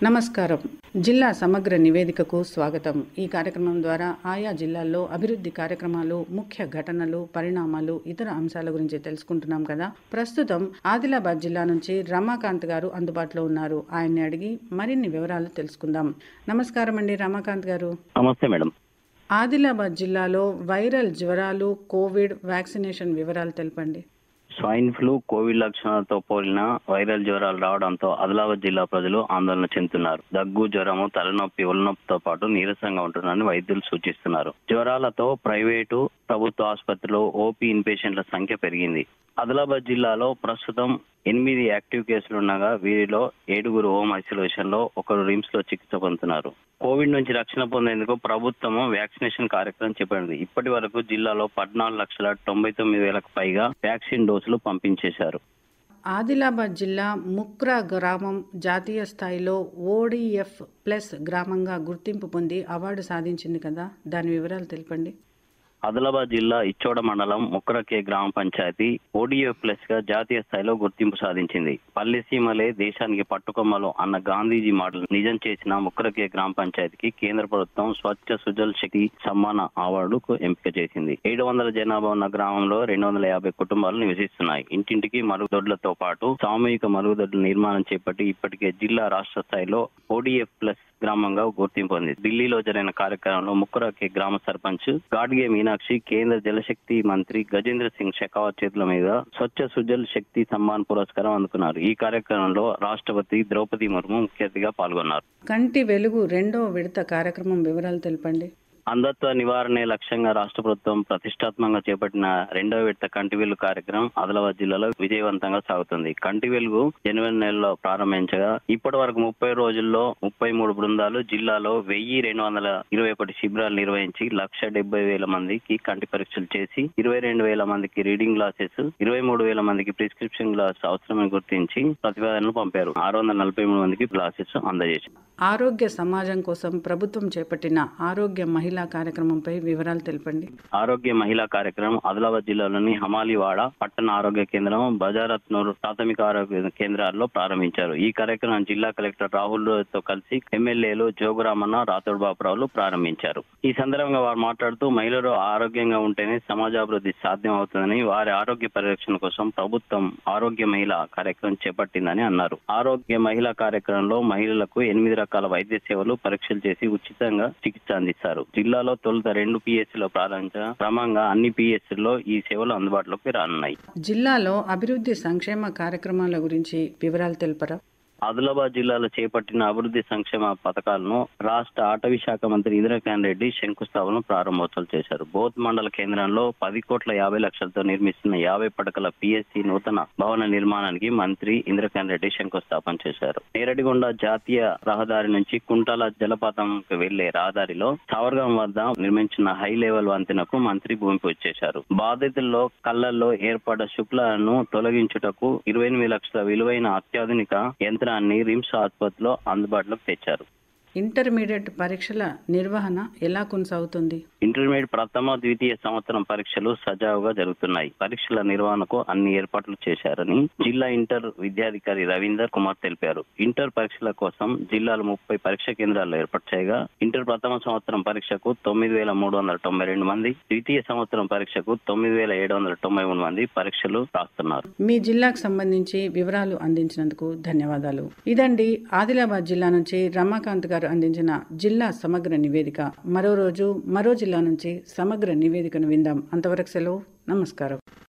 నమస్కారం జిల్లా సమగ్ర నివేదికకు స్వాగతం ఈ కార్యక్రమం ద్వారా ఆయా జిల్లాల్లో అభివృద్ధి కార్యక్రమాలు ముఖ్య ఘటనలు పరిణామాలు ఇతర అంశాల గురించి తెలుసుకుంటున్నాం కదా ప్రస్తుతం ఆదిలాబాద్ జిల్లా నుంచి రమాకాంత్ గారు అందుబాటులో ఉన్నారు ఆయన్ని అడిగి మరిన్ని వివరాలు తెలుసుకుందాం నమస్కారం అండి రమాకాంత్ గారు నమస్తే మేడం ఆదిలాబాద్ జిల్లాలో వైరల్ జ్వరాలు కోవిడ్ వ్యాక్సినేషన్ వివరాలు తెలపండి స్వైన్ ఫ్లూ కోవిడ్ లక్షణాలతో పోలిన వైరల్ జ్వరాలు రావడంతో ఆదిలాబాద్ జిల్లా ప్రజలు ఆందోళన చెందుతున్నారు దగ్గు జ్వరము తలనొప్పి ఒళ్ళనొప్పితో పాటు నీరసంగా ఉంటున్నారని వైద్యులు సూచిస్తున్నారు జ్వరాలతో ప్రైవేటు ప్రభుత్వ ఆసుపత్రిలో ఓపీ ఇన్పేషెంట్ల సంఖ్య పెరిగింది ఆదిలాబాద్ జిల్లాలో ప్రస్తుతం ఎనిమిది యాక్టివ్ కేసులు ఉండగా వీరిలో ఏడుగురు హోమ్ ఐసోలేషన్ లో ఒకరు రిమ్స్ లో చికిత్స పొందుతున్నారు కోవిడ్ నుంచి రక్షణ పొందేందుకు ప్రభుత్వము వ్యాక్సినేషన్ కార్యక్రమం చేపట్టింది ఇప్పటి వరకు జిల్లాలో పద్నాలుగు లక్షల తొంభై తొమ్మిది వేలకు పైగా వ్యాక్సిన్ డోసులు పంపించేశారు ఆదిలాబాద్ జిల్లా ముక్రా గ్రామం జాతీయ స్థాయిలో ఓడిఎఫ్ ప్లస్ గ్రామంగా గుర్తింపు పొంది అవార్డు సాధించింది కదా దాని వివరాలు తెలపండి ఆదిలాబాద్ జిల్లా ఇచ్చోడ మండలం ముక్కరకే గ్రామ పంచాయతీ ఓడిఎఫ్ ప్లస్ గా జాతీయ స్థాయిలో గుర్తింపు సాధించింది పల్లెసీమలే దేశానికి పట్టుకొమ్మలు అన్న గాంధీజీ మాటలు నిజం చేసిన ముక్కరకే గ్రామ పంచాయతీకి కేంద్ర ప్రభుత్వం స్వచ్ఛ సుజల్ శక్తి సమ్మాన అవార్డుకు ఎంపిక చేసింది ఏడు వందల జనాభా ఉన్న గ్రామంలో రెండు వందల యాభై కుటుంబాలు నివసిస్తున్నాయి ఇంటింటికి మరుగుదొడ్లతో పాటు సామూహిక మరుగుదొడ్ల నిర్మాణం చేపట్టి ఇప్పటికే జిల్లా రాష్ట్ర స్థాయిలో ఓడిఎఫ్ ప్లస్ గ్రామంగా గుర్తింపు పొంది ఢిల్లీలో జరిగిన కార్యక్రమంలో ముక్కరాకి గ్రామ సర్పంచ్ గాడ్గే మీనాక్షి కేంద్ర జలశక్తి మంత్రి గజేంద్ర సింగ్ షెకావత్ చేతుల మీద స్వచ్ఛ సుజల్ శక్తి సమ్మాన్ పురస్కారం అందుకున్నారు ఈ కార్యక్రమంలో రాష్ట్రపతి ద్రౌపది ముర్ము ముఖ్య అతిథిగా పాల్గొన్నారు కంటి వెలుగు రెండో విడత కార్యక్రమం వివరాలు తెలపండి అంధత్వ నివారణే లక్ష్యంగా రాష్ట్ర ప్రభుత్వం ప్రతిష్టాత్మకంగా చేపట్టిన రెండవ విడత కంటి వెలుగు కార్యక్రమం ఆదిలాబాద్ జిల్లాలో విజయవంతంగా సాగుతుంది కంటి వెలుగు జనవరి నెలలో ప్రారంభించగా ఇప్పటి వరకు ముప్పై రోజుల్లో ముప్పై మూడు బృందాలు జిల్లాలో వెయ్యి రెండు వందల ఇరవై ఒకటి శిబిరాలు నిర్వహించి లక్ష డెబ్బై వేల మందికి కంటి పరీక్షలు చేసి ఇరవై రెండు వేల మందికి రీడింగ్ గ్లాసెస్ ఇరవై మూడు వేల మందికి ప్రిస్క్రిప్షన్ గ్లాస్ అవసరమని గుర్తించి ప్రతిపాదనలు పంపారు ఆరు వందల నలభై మూడు మందికి గ్లాసెస్ అందజేశారు ఆరోగ్య సమాజం కోసం ప్రభుత్వం చేపట్టిన ఆరోగ్య మహిళా కార్యక్రమంపై వివరాలు తెలపండి ఆరోగ్య మహిళా కార్యక్రమం ఆదిలాబాద్ జిల్లాలోని హమాలివాడ పట్టణ ఆరోగ్య కేంద్రం బజారత్నూరు ప్రాథమిక ఆరోగ్య కేంద్రాల్లో ప్రారంభించారు ఈ కార్యక్రమం జిల్లా కలెక్టర్ రాహుల్ తో కలిసి ఎమ్మెల్యేలు జోగురామన్న రాథోడ్ బాపురావులు ప్రారంభించారు ఈ సందర్భంగా వారు మాట్లాడుతూ మహిళలు ఆరోగ్యంగా ఉంటేనే సమాజాభివృద్ధి సాధ్యం అవుతుందని వారి ఆరోగ్య పరిరక్షణ కోసం ప్రభుత్వం ఆరోగ్య మహిళ కార్యక్రమం చేపట్టిందని అన్నారు ఆరోగ్య మహిళా కార్యక్రమంలో మహిళలకు ఎనిమిది రకాల వైద్య సేవలు పరీక్షలు చేసి ఉచితంగా చికిత్స అందిస్తారు జిల్లాలో తొలుత రెండు పిఎస్సీలో ప్రారంభించిన క్రమంగా అన్ని పిఎస్సీల్లో ఈ సేవలు అందుబాటులోకి రానున్నాయి జిల్లాలో అభివృద్ధి సంక్షేమ కార్యక్రమాల గురించి వివరాలు తెలుపరా ఆదిలాబాద్ జిల్లాలో చేపట్టిన అభివృద్ధి సంక్షేమ పథకాలను రాష్ట్ర అటవీ శాఖ మంత్రి ఇందిరాకాంత్ రెడ్డి శంకుస్థాపన ప్రారంభోత్సవాలు చేశారు బోత్ మండల కేంద్రంలో పది కోట్ల యాభై లక్షలతో నిర్మిస్తున్న యాభై పడకల పిఎస్సి నూతన భవన నిర్మాణానికి మంత్రి ఇంద్రకాంత్ రెడ్డి శంకుస్థాపన చేశారు నేరడిగొండ జాతీయ రహదారి నుంచి కుంటాల జలపాతంకి వెళ్లే రహదారిలో సవర్గం వద్ద నిర్మించిన హై లెవెల్ వంతెనకు మంత్రి భూమి పూజ చేశారు బాధితుల్లో కళ్లల్లో ఏర్పడ్డ శుక్లాలను తొలగించుటకు ఇరవై ఎనిమిది లక్షల విలువైన అత్యాధునిక యంత్రాన్ని రిమ్స్ ఆసుపత్రిలో అందుబాటులోకి తెచ్చారు ఇంటర్మీడియట్ పరీక్షల నిర్వహణ ఎలా కొనసాగుతుంది ఇంటర్మీడియట్ ప్రథమ ద్వితీయ సంవత్సరం పరీక్షలు సజావుగా జరుగుతున్నాయి పరీక్షల నిర్వహణకు అన్ని ఏర్పాట్లు చేశారని జిల్లా ఇంటర్ విద్యాధికారి రవీందర్ కుమార్ తెలిపారు ఇంటర్ పరీక్షల కోసం జిల్లాలో ముప్పై పరీక్ష కేంద్రాలు ఏర్పాటు చేయగా ఇంటర్ ప్రథమ సంవత్సరం పరీక్షకు తొమ్మిది వేల మూడు వందల తొంభై రెండు మంది ద్వితీయ సంవత్సరం పరీక్షకు తొమ్మిది వేల ఏడు వందల తొంభై మూడు మంది పరీక్షలు రాస్తున్నారు మీ జిల్లాకు సంబంధించి వివరాలు అందించినందుకు ధన్యవాదాలు ఇదండి ఆదిలాబాద్ జిల్లా నుంచి రమాకాంత్ గారు అందించిన జిల్లా సమగ్ర నివేదిక మరో రోజు మరో జిల్లా నుంచి సమగ్ర నివేదికను విందాం అంతవరకు సెలవు నమస్కారం